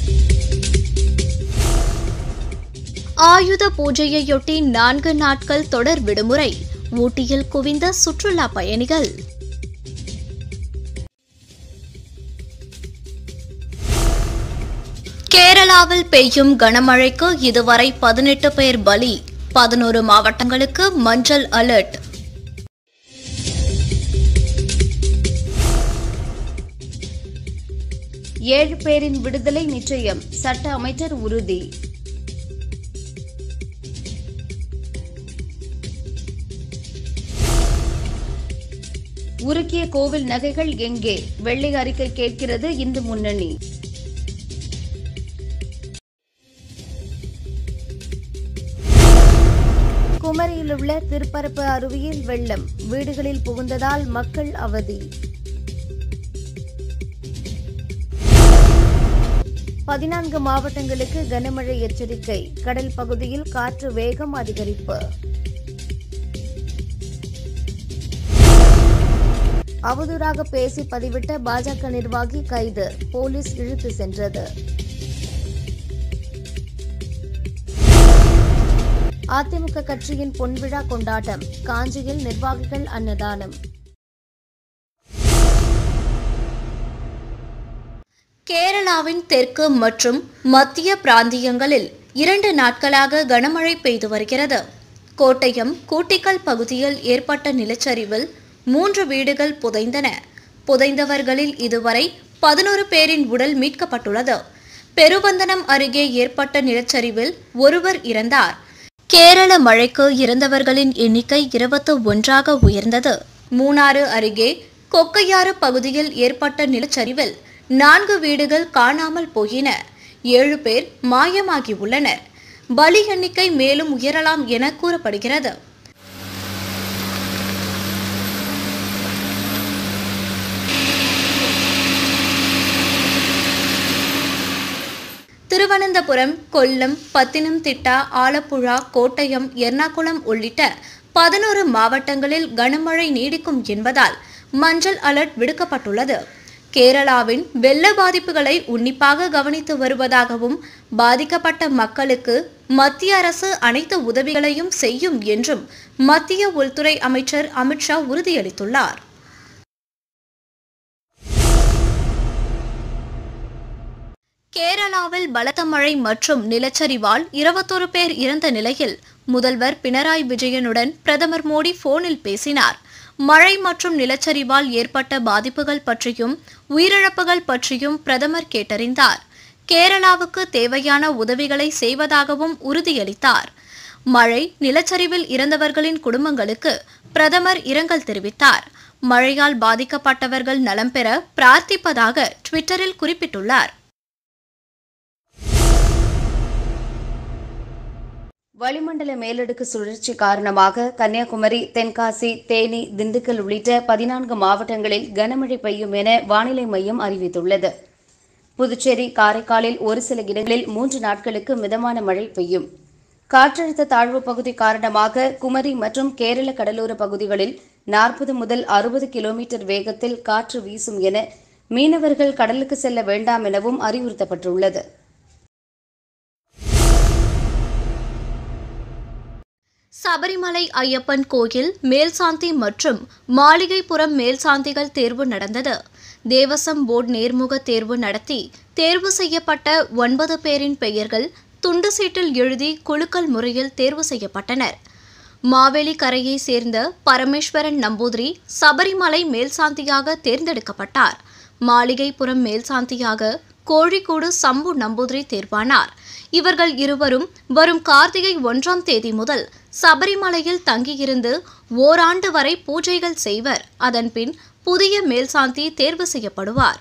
ஆயுத பூஜையையொட்டி நான்கு நாட்கள் தொடர் விடுமுறை ஊட்டியில் குவிந்த சுற்றுலா பயணிகள் கேரளாவில் பெய்யும் கனமழைக்கு இதுவரை பதினெட்டு பேர் பலி பதினோரு மாவட்டங்களுக்கு மஞ்சள் அலர்ட் ஏழு பேரின் விடுதலை நிச்சயம் சட்ட அமைச்சர் உறுதி உருக்கிய கோவில் நகைகள் எங்கே வெள்ளை அறிக்கை கேட்கிறது இந்து முன்னணி குமரியில் உள்ள திருப்பரப்பு அருவியில் வெள்ளம் வீடுகளில் புகுந்ததால் மக்கள் அவதி பதினான்கு மாவட்டங்களுக்கு கனமழை எச்சரிக்கை கடல் பகுதியில் காற்று வேகம் அதிகரிப்பு அவதூறாக பேசி பதிவிட்ட பாஜக நிர்வாகி கைது போலீஸ் இழுத்து சென்றது அதிமுக கட்சியின் பொன்விழா கொண்டாட்டம் காஞ்சியில் நிர்வாகிகள் அன்னதானம் கேரளாவின் தெற்கு மற்றும் மத்திய பிராந்தியங்களில் இரண்டு நாட்களாக கனமழை பெய்து வருகிறது கோட்டயம் கூட்டிக்கல் பகுதியில் ஏற்பட்ட நிலச்சரிவில் மூன்று வீடுகள் புதைந்தன புதைந்தவர்களில் இதுவரை பதினோரு பேரின் உடல் மீட்கப்பட்டுள்ளது பெருவந்தனம் அருகே ஏற்பட்ட நிலச்சரிவில் ஒருவர் இறந்தார் கேரள மழைக்கு இறந்தவர்களின் எண்ணிக்கை இருபத்து ஒன்றாக உயர்ந்தது மூணாறு அருகே கொக்கையாறு பகுதியில் ஏற்பட்ட நிலச்சரிவில் நான்கு வீடுகள் காணாமல் போயின ஏழு பேர் மாயமாகி உள்ளனர் பலி எண்ணிக்கை மேலும் உயரலாம் என கூறப்படுகிறது திருவனந்தபுரம் கொல்லம் பத்தினம்திட்டா ஆலப்புழா கோட்டயம் எர்ணாகுளம் உள்ளிட்ட பதினோரு மாவட்டங்களில் கனமழை நீடிக்கும் என்பதால் மஞ்சள் அலர்ட் விடுக்கப்பட்டுள்ளது கேரளாவின் வெள்ள பாதிப்புகளை உன்னிப்பாக கவனித்து வருவதாகவும் பாதிக்கப்பட்ட மக்களுக்கு மத்திய அரசு அனைத்து உதவிகளையும் செய்யும் என்றும் மத்திய உள்துறை அமைச்சர் அமித்ஷா உறுதியளித்துள்ளார் கேரளாவில் பலத்த மழை மற்றும் நிலச்சரிவால் இருபத்தொரு பேர் இறந்த நிலையில் முதல்வர் பினராயி விஜயனுடன் பிரதமர் மோடி போனில் பேசினார் மழை மற்றும் நிலச்சரிவால் ஏற்பட்ட பாதிப்புகள் பற்றியும் உயிரிழப்புகள் பற்றியும் பிரதமர் கேட்டறிந்தார் கேரளாவுக்கு தேவையான உதவிகளை செய்வதாகவும் உறுதியளித்தார் மழை நிலச்சரிவில் இறந்தவர்களின் குடும்பங்களுக்கு பிரதமர் இரங்கல் தெரிவித்தார் மழையால் பாதிக்கப்பட்டவர்கள் நலம் பெற பிரார்த்திப்பதாக ட்விட்டரில் குறிப்பிட்டுள்ளார் வளிமண்டல மேலடுக்கு சுழற்சி காரணமாக கன்னியாகுமரி தென்காசி தேனி திண்டுக்கல் உள்ளிட்ட பதினான்கு மாவட்டங்களில் கனமழை பெய்யும் என வானிலை மையம் அறிவித்துள்ளது புதுச்சேரி காரைக்காலில் ஒரு சில இடங்களில் மூன்று நாட்களுக்கு மிதமான மழை பெய்யும் காற்றழுத்த தாழ்வு பகுதி காரணமாக குமரி மற்றும் கேரள கடலோர பகுதிகளில் நாற்பது முதல் அறுபது கிலோமீட்டர் வேகத்தில் காற்று வீசும் என மீனவர்கள் கடலுக்கு செல்ல வேண்டாம் எனவும் அறிவுறுத்தப்பட்டுள்ளது சபரிமலை ஐயப்பன் கோயில் மேல்சாந்தி மற்றும் மாளிகைப்புறம் மேல்சாந்திகள் தேர்வு நடந்தது தேவசம் போர்டு நேர்முக தேர்வு நடத்தி தேர்வு செய்யப்பட்ட ஒன்பது பேரின் பெயர்கள் துண்டு சீட்டில் எழுதி குலுக்கல் முறையில் தேர்வு செய்யப்பட்டனர் மாவேலி கரையை சேர்ந்த பரமேஸ்வரன் நம்பூதிரி சபரிமலை மேல்சாந்தியாக தேர்ந்தெடுக்கப்பட்டார் மாளிகைப்புறம் மேல்சாந்தியாக கோழிக்கூடு சம்பு நம்பூதிரி தேர்வானார் இவர்கள் இருவரும் வரும் கார்த்திகை ஒன்றாம் தேதி முதல் சபரிமலையில் தங்கியிருந்து ஓராண்டு வரை பூஜைகள் செய்வர் அதன்பின் புதிய மேல்சாந்தி தேர்வு செய்யப்படுவார்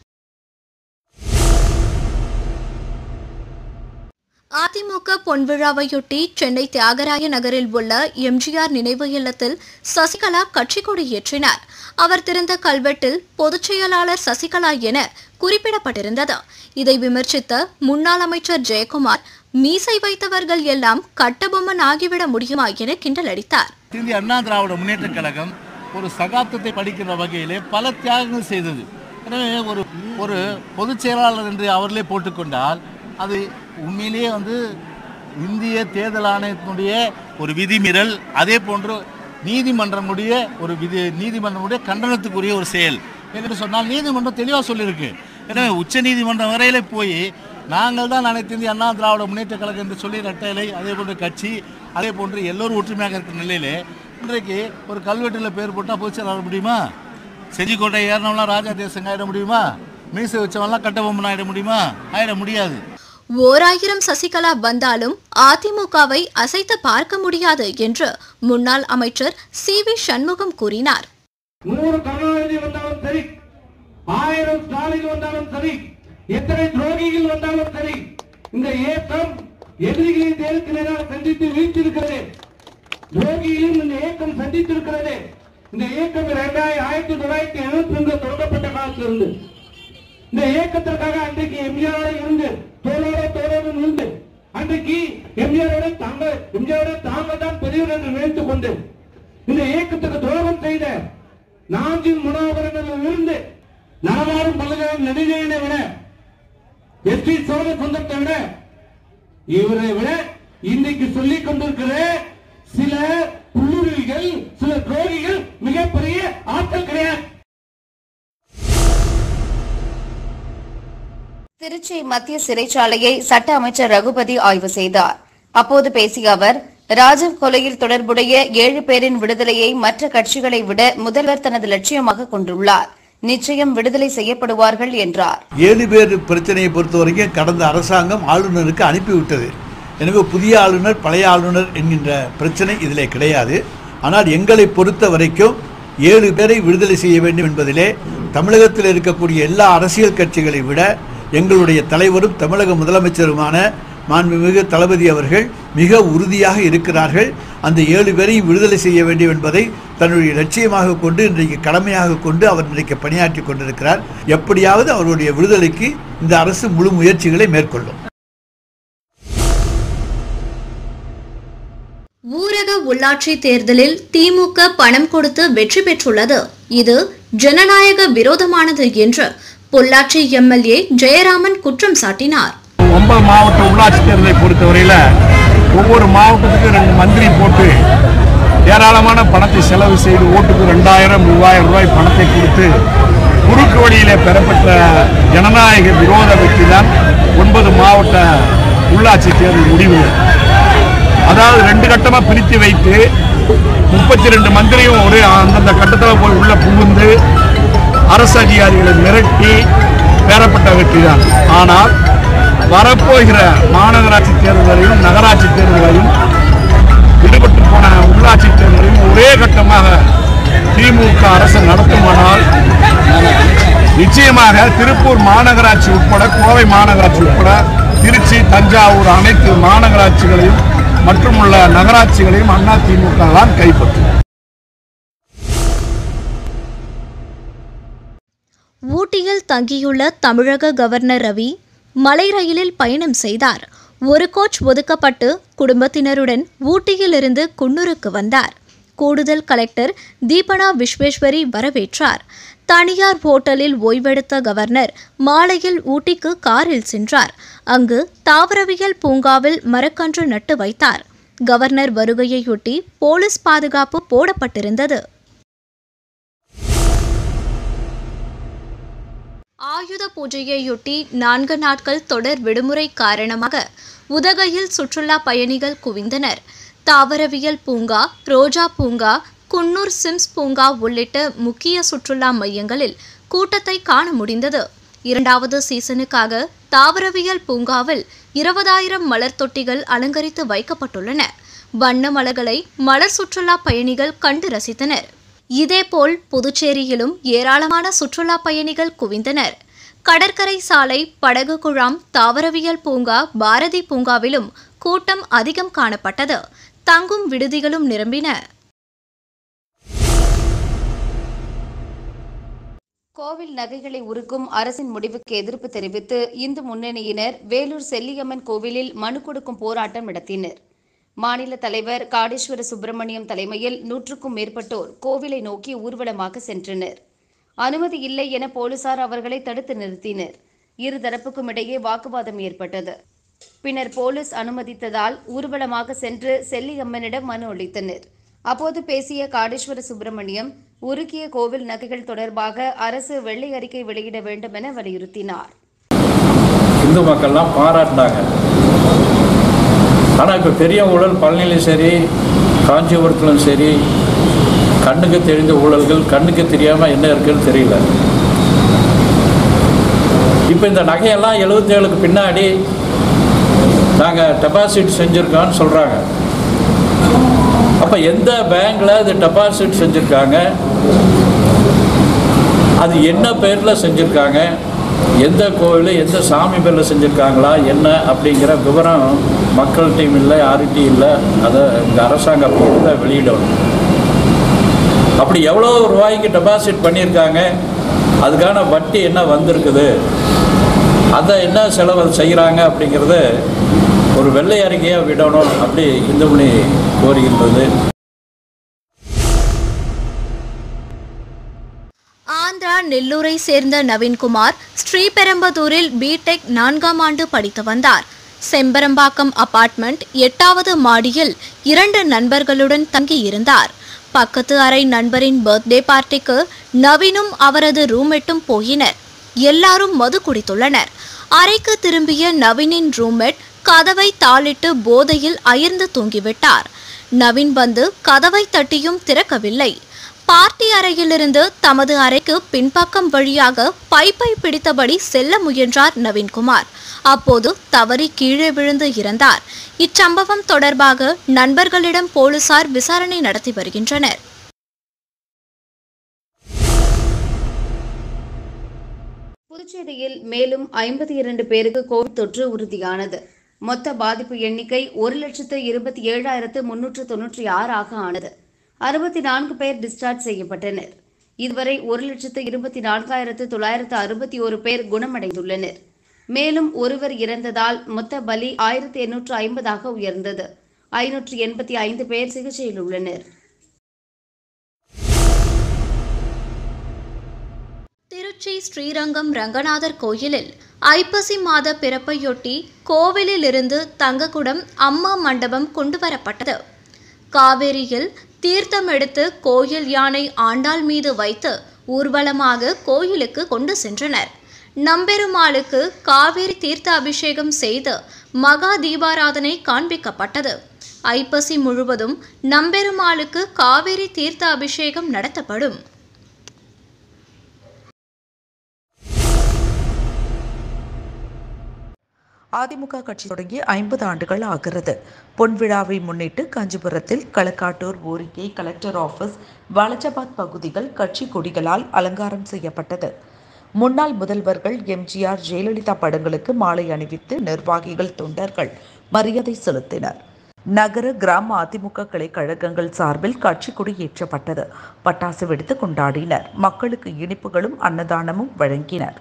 அதிமுக பொன்விழாவையொட்டி சென்னை தியாகராய நகரில் உள்ள எம்ஜிஆர் நினைவு இல்லத்தில் சசிகலா கட்சிக் கொடி ஏற்றினார் அவர் திறந்த கல்வெட்டில் பொதுச் செயலாளர் சசிகலா என குறிப்பிடப்பட்டிருந்தது இதை விமர்சித்த முன்னாள் அமைச்சர் ஜெயக்குமார் மீசை வைத்தவர்கள் எல்லாம் கட்டபொம்மன் ஆகிவிட முடியுமா என கிண்டல் அடித்தார் இந்திய அண்ணா திராவிட முன்னேற்றக் கழகம் ஒரு சகாப்தத்தை படிக்கிற வகையிலே பல தியாகங்கள் செய்தது எனவே ஒரு ஒரு பொதுச் செயலாளர் என்று அவர்களே போட்டுக்கொண்டால் அது உண்மையிலேயே வந்து இந்திய தேர்தல் ஆணையத்தினுடைய ஒரு விதிமீறல் அதே போன்று நீதிமன்றமுடைய ஒரு விதி நீதிமன்றமுடைய கண்டனத்துக்குரிய ஒரு செயல் என்று சொன்னால் நீதிமன்றம் தெளிவாக சொல்லியிருக்கு எனவே உச்ச நீதிமன்றம் வரையில போய் நாங்கள் தான் அனைத்து இந்திய அண்ணா திராவிட முன்னேற்ற கழகம் என்று சொல்லி ரெட்டையிலை அதே போன்று கட்சி அதே போன்று எல்லோரும் ஒற்றுமையாக இருக்கிற நிலையிலே இன்றைக்கு ஒரு கல்வெட்டில் பேர் போட்டால் பொதுச் செயலாளர் முடியுமா செஞ்சிக்கோட்டை ஏறினவெல்லாம் ராஜா தேசங்க ஆயிட முடியுமா மீசை வச்சவன்லாம் கட்டபொம்மன் ஆயிட முடியுமா ஆயிட முடியாது ஓர் ஆயிரம் சசிகலா வந்தாலும் அதிமுகவை அசைத்து பார்க்க முடியாது என்று முன்னாள் அமைச்சர் சி வி சண்முகம் கூறினார் நூறு கருணாநிதி வந்தாலும் சரி ஆயிரம் ஸ்டாலின் வந்தாலும் சரி எத்தனை துரோகிகள் வந்தாலும் சரி இந்த இயக்கம் எதிரிகளின் நேருக்கு நேராக சந்தித்து வீழ்த்திருக்கிறது துரோகிகளையும் இந்த இயக்கம் சந்தித்திருக்கிறது இந்த இயக்கம் இரண்டாயிரம் ஆயிரத்தி தொள்ளாயிரத்தி எழுபத்தி ரெண்டு தொடங்கப்பட்ட காலத்திலிருந்து இந்த இயக்கத்திற்காக அன்றைக்கு எம்ஜிஆரோட இருந்து தோளோட தோளோடு இருந்து அன்றைக்கு எம்ஜிஆரோட தாங்க எம்ஜிஆரோட தாங்க தான் பெரியவர் என்று நினைத்துக் கொண்டு இந்த இயக்கத்துக்கு துரோகம் செய்த நாஞ்சில் மனோகரனில் இருந்து நலமாறும் பல்கலை நெடுஞ்செயனை விட எஸ் டி சோழ சொந்தத்தை விட இவரை விட இன்னைக்கு சொல்லிக் கொண்டிருக்கிற சில புல்லுருவிகள் சில துரோகிகள் மிகப்பெரிய ஆட்கள் கிடையாது திருச்சி மத்திய சிறைச்சாலையை சட்ட அமைச்சர் ரகுபதி ஆய்வு செய்தார் அப்போது பேசிய அவர் ராஜீவ் கொலையில் தொடர்புடைய ஏழு பேரின் விடுதலையை மற்ற கட்சிகளை விட முதல்வர் தனது லட்சியமாக கொண்டுள்ளார் நிச்சயம் விடுதலை செய்யப்படுவார்கள் என்றார் ஏழு பேர் பிரச்சனையை பொறுத்த வரைக்கும் கடந்த அரசாங்கம் ஆளுநருக்கு அனுப்பிவிட்டது எனவே புதிய ஆளுநர் பழைய ஆளுநர் என்கின்ற பிரச்சனை இதிலே கிடையாது ஆனால் எங்களை பொறுத்த வரைக்கும் ஏழு பேரை விடுதலை செய்ய வேண்டும் என்பதிலே தமிழகத்தில் இருக்கக்கூடிய எல்லா அரசியல் கட்சிகளை விட எங்களுடைய தலைவரும் தமிழக முதலமைச்சருமான மாண்புமிகு தளபதி அவர்கள் மிக உறுதியாக இருக்கிறார்கள் அந்த ஏழு பேரையும் விடுதலை செய்ய வேண்டும் என்பதை தன்னுடைய லட்சியமாக கொண்டு இன்றைக்கு கடமையாக கொண்டு அவர் இன்றைக்கு பணியாற்றி கொண்டிருக்கிறார் எப்படியாவது அவருடைய விடுதலைக்கு இந்த அரசு முழு முயற்சிகளை மேற்கொள்ளும் ஊரக உள்ளாட்சி தேர்தலில் திமுக பணம் கொடுத்து வெற்றி பெற்றுள்ளது இது ஜனநாயக விரோதமானது என்று பொள்ளாச்சி எம்எல்ஏ ஜெயராமன் குற்றம் சாட்டினார் ஒன்பது மாவட்ட உள்ளாட்சி தேர்தலை பொறுத்தவரையில் ஒவ்வொரு மாவட்டத்துக்கும் ரெண்டு மந்திரி போட்டு ஏராளமான பணத்தை செலவு செய்து ஓட்டுக்கு ரெண்டாயிரம் மூவாயிரம் ரூபாய் பணத்தை கொடுத்து குறுக்கு வழியிலே பெறப்பட்ட ஜனநாயக விரோத வெற்றி தான் ஒன்பது மாவட்ட உள்ளாட்சி தேர்தல் முடிவு அதாவது ரெண்டு கட்டமா பிரித்து வைத்து முப்பத்தி ரெண்டு மந்திரியும் ஒரு அந்தந்த கட்டத்தில் போய் உள்ள புகுந்து அரசு அதிகாரிகளை மிரட்டி பெறப்பட்ட வெற்றி தான் ஆனால் வரப்போகிற மாநகராட்சி தேர்தலையும் நகராட்சி தேர்தலையும் விடுபட்டு போன உள்ளாட்சி தேர்தலையும் ஒரே கட்டமாக திமுக அரசு நடத்துமானால் நிச்சயமாக திருப்பூர் மாநகராட்சி உட்பட கோவை மாநகராட்சி உட்பட திருச்சி தஞ்சாவூர் அனைத்து மாநகராட்சிகளையும் மற்றும் உள்ள நகராட்சிகளையும் அண்ணா திமுக தான் கைப்பற்றும் ஊட்டியில் தங்கியுள்ள தமிழக கவர்னர் ரவி மலை ரயிலில் பயணம் செய்தார் ஒரு கோச் ஒதுக்கப்பட்டு குடும்பத்தினருடன் ஊட்டியிலிருந்து குன்னூருக்கு வந்தார் கூடுதல் கலெக்டர் தீபனா விஸ்வேஸ்வரி வரவேற்றார் தனியார் ஹோட்டலில் ஓய்வெடுத்த கவர்னர் மாலையில் ஊட்டிக்கு காரில் சென்றார் அங்கு தாவரவியல் பூங்காவில் மரக்கன்று நட்டு வைத்தார் கவர்னர் வருகையையொட்டி போலீஸ் பாதுகாப்பு போடப்பட்டிருந்தது ஆயுத பூஜையையொட்டி நான்கு நாட்கள் தொடர் விடுமுறை காரணமாக உதகையில் சுற்றுலா பயணிகள் குவிந்தனர் தாவரவியல் பூங்கா ரோஜா பூங்கா குன்னூர் சிம்ஸ் பூங்கா உள்ளிட்ட முக்கிய சுற்றுலா மையங்களில் கூட்டத்தை காண முடிந்தது இரண்டாவது சீசனுக்காக தாவரவியல் பூங்காவில் இருபதாயிரம் மலர் தொட்டிகள் அலங்கரித்து வைக்கப்பட்டுள்ளன வண்ண மலர்களை மலர் சுற்றுலா பயணிகள் கண்டு ரசித்தனர் இதேபோல் புதுச்சேரியிலும் ஏராளமான சுற்றுலா பயணிகள் குவிந்தனர் கடற்கரை சாலை படகு குழாம் தாவரவியல் பூங்கா பாரதி பூங்காவிலும் கூட்டம் அதிகம் காணப்பட்டது தங்கும் விடுதிகளும் நிரம்பின கோவில் நகைகளை உருக்கும் அரசின் முடிவுக்கு எதிர்ப்பு தெரிவித்து இந்து முன்னணியினர் வேலூர் செல்லியம்மன் கோவிலில் மனு கொடுக்கும் போராட்டம் நடத்தினர் மாநில தலைவர் காடேஸ்வர சுப்பிரமணியம் தலைமையில் நூற்றுக்கும் மேற்பட்டோர் கோவிலை நோக்கி ஊர்வலமாக சென்றனர் அனுமதி இல்லை என போலீசார் அவர்களை தடுத்து நிறுத்தினர் இருதரப்புக்கும் இடையே வாக்குவாதம் ஏற்பட்டது பின்னர் போலீஸ் அனுமதித்ததால் ஊர்வலமாக சென்று செல்லியம்மனிடம் மனு அளித்தனர் அப்போது பேசிய காடேஸ்வர சுப்பிரமணியம் உருக்கிய கோவில் நகைகள் தொடர்பாக அரசு வெள்ளை அறிக்கை வெளியிட வேண்டும் என வலியுறுத்தினார் இந்து மக்கள்லாம் பாராட்டினாங்க ஆனால் இப்போ பெரிய ஊழல் பழனிலையும் சரி காஞ்சிபுரத்திலும் சரி கண்ணுக்கு தெரிந்த ஊழல்கள் கண்ணுக்கு தெரியாமல் என்ன இருக்குன்னு தெரியல இப்போ இந்த நகையெல்லாம் எழுபத்தேழுக்கு பின்னாடி நாங்கள் டெபாசிட் செஞ்சுருக்கோன்னு சொல்கிறாங்க அப்போ எந்த பேங்க்கில் இது டெபாசிட் செஞ்சுருக்காங்க அது என்ன பேரில் செஞ்சுருக்காங்க எந்த கோவில் எந்த சாமி பேரில் செஞ்சுருக்காங்களா என்ன அப்படிங்கிற விவரம் மக்கள்கிட்டையும் இல்லை யார்கிட்டையும் இல்லை அதை இந்த அரசாங்கம் தான் வெளியிடணும் அப்படி எவ்வளோ ரூபாய்க்கு டெபாசிட் பண்ணியிருக்காங்க அதுக்கான வட்டி என்ன வந்திருக்குது அதை என்ன செலவு செய்கிறாங்க அப்படிங்கிறத ஒரு வெள்ளை அறிக்கையாக விடணும் அப்படி இந்துமணி கோருகின்றது ஆந்திரா நெல்லூரை சேர்ந்த நவீன்குமார் ஸ்ரீபெரும்பதூரில் பிடெக் நான்காம் ஆண்டு படித்து வந்தார் செம்பரம்பாக்கம் அபார்ட்மெண்ட் எட்டாவது மாடியில் இரண்டு நண்பர்களுடன் தங்கியிருந்தார் பக்கத்து அறை நண்பரின் பர்த்டே பார்ட்டிக்கு நவீனும் அவரது ரூம்மேட்டும் போயினர் எல்லாரும் மது குடித்துள்ளனர் அறைக்கு திரும்பிய நவீனின் ரூம்மேட் கதவை தாளிட்டு போதையில் அயர்ந்து தூங்கிவிட்டார் நவீன் வந்து கதவை தட்டியும் திறக்கவில்லை பார்ட்டி அறையிலிருந்து தமது அறைக்கு பின்பக்கம் வழியாக பைப்பை பிடித்தபடி செல்ல முயன்றார் நவீன்குமார் அப்போது தவறி கீழே விழுந்து இறந்தார் இச்சம்பவம் தொடர்பாக நண்பர்களிடம் போலீசார் விசாரணை நடத்தி வருகின்றனர் புதுச்சேரியில் மேலும் ஐம்பத்தி இரண்டு பேருக்கு கோவிட் தொற்று உறுதியானது மொத்த பாதிப்பு எண்ணிக்கை ஒரு லட்சத்து இருபத்தி ஏழாயிரத்து முன்னூற்று தொன்னூற்றி ஆறாக ஆனது அறுபத்தி நான்கு பேர் டிஸ்சார்ஜ் செய்யப்பட்டனர் இதுவரை ஒரு லட்சத்து இருபத்தி நான்காயிரத்து தொள்ளாயிரத்து அறுபத்தி ஒரு பேர் குணமடைந்துள்ளனர் மேலும் ஒருவர் இறந்ததால் மொத்த பலி ஆயிரத்தி எண்ணூற்று ஐம்பதாக உயர்ந்தது ஐநூற்று எண்பத்தி ஐந்து பேர் சிகிச்சையில் உள்ளனர் திருச்சி ஸ்ரீரங்கம் ரங்கநாதர் கோயிலில் ஐப்பசி மாத பிறப்பையொட்டி கோவிலிலிருந்து தங்கக்குடம் அம்மா மண்டபம் கொண்டுவரப்பட்டது காவேரியில் தீர்த்தம் எடுத்து கோயில் யானை ஆண்டாள் மீது வைத்து ஊர்வலமாக கோயிலுக்கு கொண்டு சென்றனர் நம்பெருமாளுக்கு காவேரி தீர்த்த அபிஷேகம் செய்து மகா தீபாராதனை காண்பிக்கப்பட்டது ஐப்பசி முழுவதும் நம்பெருமாளுக்கு காவேரி தீர்த்த அபிஷேகம் நடத்தப்படும் அதிமுக கட்சி தொடங்கி ஐம்பது ஆண்டுகள் ஆகிறது பொன்விழாவை முன்னிட்டு காஞ்சிபுரத்தில் களக்காட்டூர் ஊரிக்கை கலெக்டர் ஆபீஸ் வாலஜாபாத் பகுதிகள் கட்சி கொடிகளால் அலங்காரம் செய்யப்பட்டது முன்னாள் முதல்வர்கள் எம்ஜிஆர் ஜெயலலிதா படங்களுக்கு மாலை அணிவித்து நிர்வாகிகள் தொண்டர்கள் மரியாதை செலுத்தினர் நகர கிராம அதிமுக கிளை கழகங்கள் சார்பில் கட்சி கொடி ஏற்றப்பட்டது பட்டாசு வெடித்து கொண்டாடினர் மக்களுக்கு இனிப்புகளும் அன்னதானமும் வழங்கினர்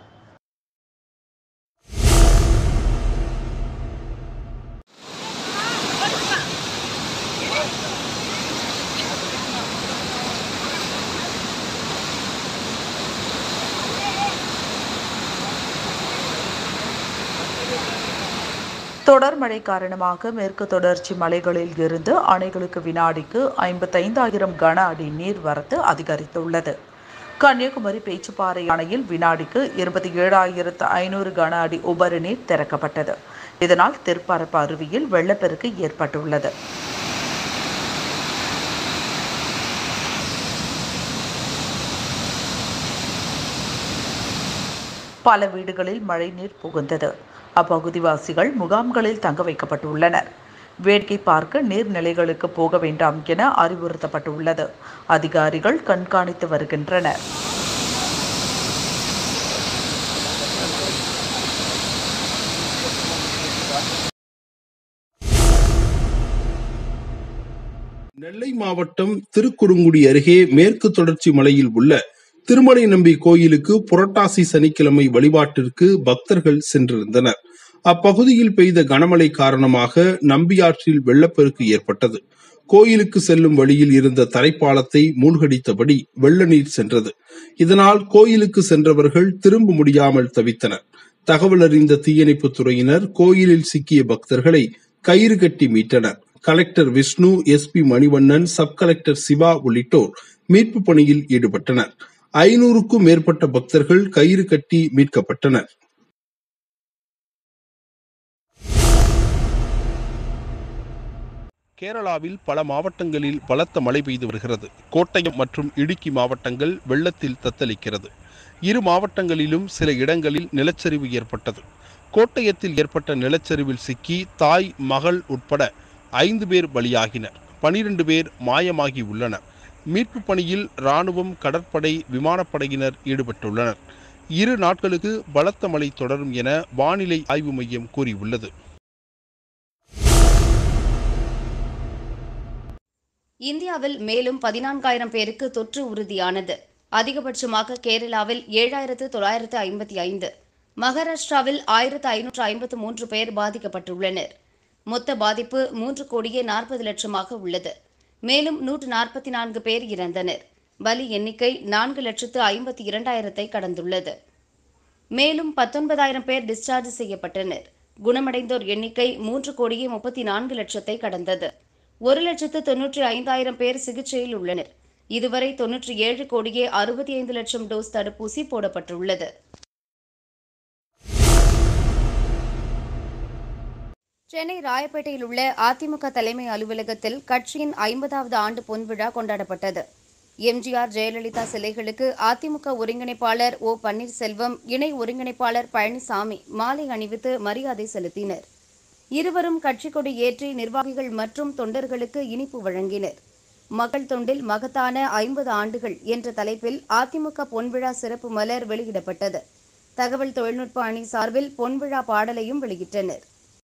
தொடர் மழை காரணமாக மேற்கு தொடர்ச்சி மலைகளில் இருந்து அணைகளுக்கு வினாடிக்கு ஐம்பத்தைந்தாயிரம் கன அடி நீர் வரத்து அதிகரித்துள்ளது கன்னியாகுமரி பேச்சுப்பாறை அணையில் வினாடிக்கு இருபத்தி ஏழாயிரத்து ஐநூறு கன அடி உபரி நீர் திறக்கப்பட்டது இதனால் திருப்பரப்பு அருவியில் வெள்ளப்பெருக்கு ஏற்பட்டுள்ளது பல வீடுகளில் மழைநீர் புகுந்தது அப்பகுதிவாசிகள் முகாம்களில் தங்க வைக்கப்பட்டுள்ளனர் வேடிக்கை பார்க்க நீர்நிலைகளுக்கு போக வேண்டாம் என அறிவுறுத்தப்பட்டுள்ளது அதிகாரிகள் கண்காணித்து வருகின்றனர் நெல்லை மாவட்டம் திருக்குறுங்குடி அருகே மேற்கு தொடர்ச்சி மலையில் உள்ள திருமலை நம்பி கோயிலுக்கு புரட்டாசி சனிக்கிழமை வழிபாட்டிற்கு பக்தர்கள் சென்றிருந்தனர் அப்பகுதியில் பெய்த கனமழை காரணமாக நம்பியாற்றில் வெள்ளப்பெருக்கு ஏற்பட்டது கோயிலுக்கு செல்லும் வழியில் இருந்த தரைப்பாலத்தை மூழ்கடித்தபடி வெள்ள நீர் சென்றது இதனால் கோயிலுக்கு சென்றவர்கள் திரும்ப முடியாமல் தவித்தனர் தகவல் அறிந்த தீயணைப்புத் துறையினர் கோயிலில் சிக்கிய பக்தர்களை கயிறு கட்டி மீட்டனர் collector Vishnu SP Manivannan sub collector Siva உள்ளிட்டோர் மீட்பு பணியில் ஈடுபட்டனர் ஐநூறுக்கும் மேற்பட்ட பக்தர்கள் கயிறு கட்டி மீட்கப்பட்டனர் கேரளாவில் பல மாவட்டங்களில் பலத்த மழை பெய்து வருகிறது கோட்டயம் மற்றும் இடுக்கி மாவட்டங்கள் வெள்ளத்தில் தத்தளிக்கிறது இரு மாவட்டங்களிலும் சில இடங்களில் நிலச்சரிவு ஏற்பட்டது கோட்டயத்தில் ஏற்பட்ட நிலச்சரிவில் சிக்கி தாய் மகள் உட்பட ஐந்து பேர் பலியாகினர் பனிரெண்டு பேர் மாயமாகி உள்ளனர் மீட்பு பணியில் ராணுவம் கடற்படை விமானப்படையினர் ஈடுபட்டுள்ளனர் இரு நாட்களுக்கு பலத்த மழை தொடரும் என வானிலை ஆய்வு மையம் கூறியுள்ளது இந்தியாவில் மேலும் பதினான்காயிரம் பேருக்கு தொற்று உறுதியானது அதிகபட்சமாக கேரளாவில் ஏழாயிரத்து தொள்ளாயிரத்து ஐம்பத்தி ஐந்து மகாராஷ்டிராவில் ஆயிரத்து ஐநூற்று ஐம்பத்து மூன்று பேர் பாதிக்கப்பட்டுள்ளனர் மொத்த பாதிப்பு மூன்று கோடியே நாற்பது லட்சமாக உள்ளது மேலும் நூற்று நாற்பத்தி நான்கு பேர் இறந்தனர் பலி எண்ணிக்கை நான்கு லட்சத்து ஐம்பத்தி இரண்டாயிரத்தை கடந்துள்ளது மேலும் பத்தொன்பதாயிரம் பேர் டிஸ்சார்ஜ் செய்யப்பட்டனர் குணமடைந்தோர் எண்ணிக்கை மூன்று கோடியே முப்பத்தி நான்கு லட்சத்தை கடந்தது ஒரு லட்சத்து தொன்னூற்றி ஐந்தாயிரம் பேர் சிகிச்சையில் உள்ளனர் இதுவரை தொன்னூற்றி ஏழு கோடியே அறுபத்தி ஐந்து லட்சம் டோஸ் தடுப்பூசி போடப்பட்டுள்ளது சென்னை ராயப்பேட்டையில் உள்ள அதிமுக தலைமை அலுவலகத்தில் கட்சியின் ஐம்பதாவது ஆண்டு பொன்விழா கொண்டாடப்பட்டது எம்ஜிஆர் ஜெயலலிதா சிலைகளுக்கு அதிமுக ஒருங்கிணைப்பாளர் ஓ பன்னீர்செல்வம் இணை ஒருங்கிணைப்பாளர் பழனிசாமி மாலை அணிவித்து மரியாதை செலுத்தினர் இருவரும் கட்சிக் கொடி ஏற்றி நிர்வாகிகள் மற்றும் தொண்டர்களுக்கு இனிப்பு வழங்கினர் மக்கள் தொண்டில் மகத்தான ஐம்பது ஆண்டுகள் என்ற தலைப்பில் அதிமுக பொன்விழா சிறப்பு மலர் வெளியிடப்பட்டது தகவல் தொழில்நுட்ப அணி சார்பில் பொன்விழா பாடலையும் வெளியிட்டனர்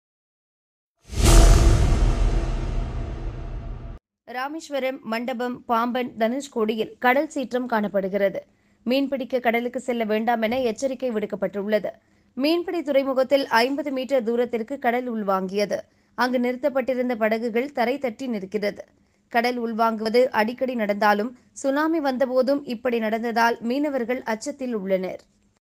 ராமேஸ்வரம் மண்டபம் பாம்பன் தனுஷ்கோடியில் கடல் சீற்றம் காணப்படுகிறது மீன்பிடிக்க கடலுக்கு செல்ல வேண்டாம் என எச்சரிக்கை விடுக்கப்பட்டுள்ளது மீன்பிடி துறைமுகத்தில் ஐம்பது மீட்டர் தூரத்திற்கு கடல் உள்வாங்கியது அங்கு நிறுத்தப்பட்டிருந்த படகுகள் தரை தட்டி நிற்கிறது கடல் உள்வாங்குவது அடிக்கடி நடந்தாலும் சுனாமி வந்தபோதும் இப்படி நடந்ததால் மீனவர்கள் அச்சத்தில் உள்ளனர்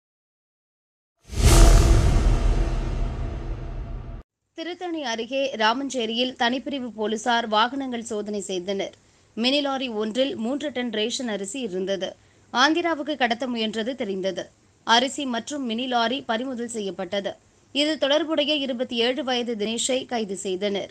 திருத்தணி அருகே ராமஞ்சேரியில் தனிப்பிரிவு போலீசார் வாகனங்கள் சோதனை செய்தனர் மினி லாரி ஒன்றில் மூன்று டன் ரேஷன் அரிசி இருந்தது ஆந்திராவுக்கு கடத்த முயன்றது தெரிந்தது அரிசி மற்றும் மினி லாரி பறிமுதல் செய்யப்பட்டது இது தொடர்புடைய இருபத்தி ஏழு வயது தினேஷை கைது செய்தனர்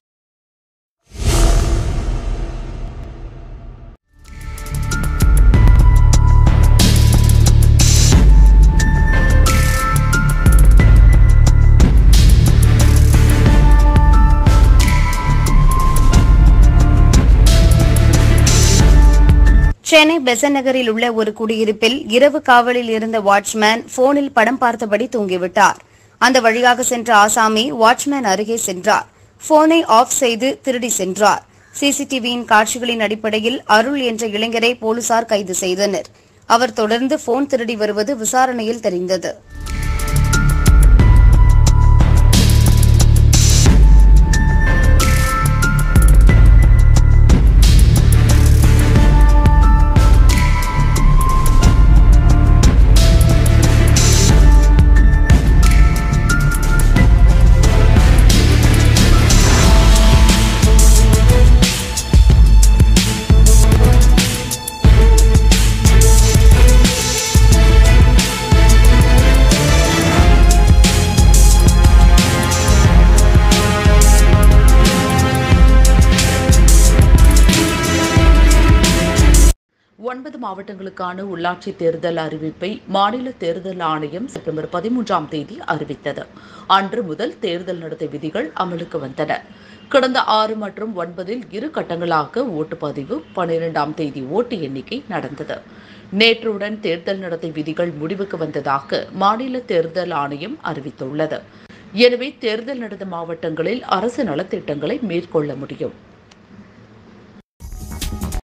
சென்னை பெசன் நகரில் உள்ள ஒரு குடியிருப்பில் இரவு காவலில் இருந்த வாட்ச்மேன் போனில் படம் பார்த்தபடி தூங்கிவிட்டார் அந்த வழியாக சென்ற ஆசாமி வாட்ச்மேன் அருகே சென்றார் போனை ஆஃப் செய்து திருடி சென்றார் சிசிடிவியின் காட்சிகளின் அடிப்படையில் அருள் என்ற இளைஞரை போலீசார் கைது செய்தனர் அவர் தொடர்ந்து போன் திருடி வருவது விசாரணையில் தெரிந்தது ஒன்பது மாவட்டங்களுக்கான உள்ளாட்சி தேர்தல் அறிவிப்பை மாநில தேர்தல் ஆணையம் செப்டம்பர் பதிமூன்றாம் தேதி அறிவித்தது அன்று முதல் தேர்தல் நடத்தை விதிகள் அமலுக்கு வந்தன கடந்த ஆறு மற்றும் ஒன்பதில் இரு கட்டங்களாக ஓட்டுப்பதிவு பன்னிரெண்டாம் தேதி ஓட்டு எண்ணிக்கை நடந்தது நேற்றுடன் தேர்தல் நடத்தை விதிகள் முடிவுக்கு வந்ததாக மாநில தேர்தல் ஆணையம் அறிவித்துள்ளது எனவே தேர்தல் நடந்த மாவட்டங்களில் அரசு நலத்திட்டங்களை மேற்கொள்ள முடியும்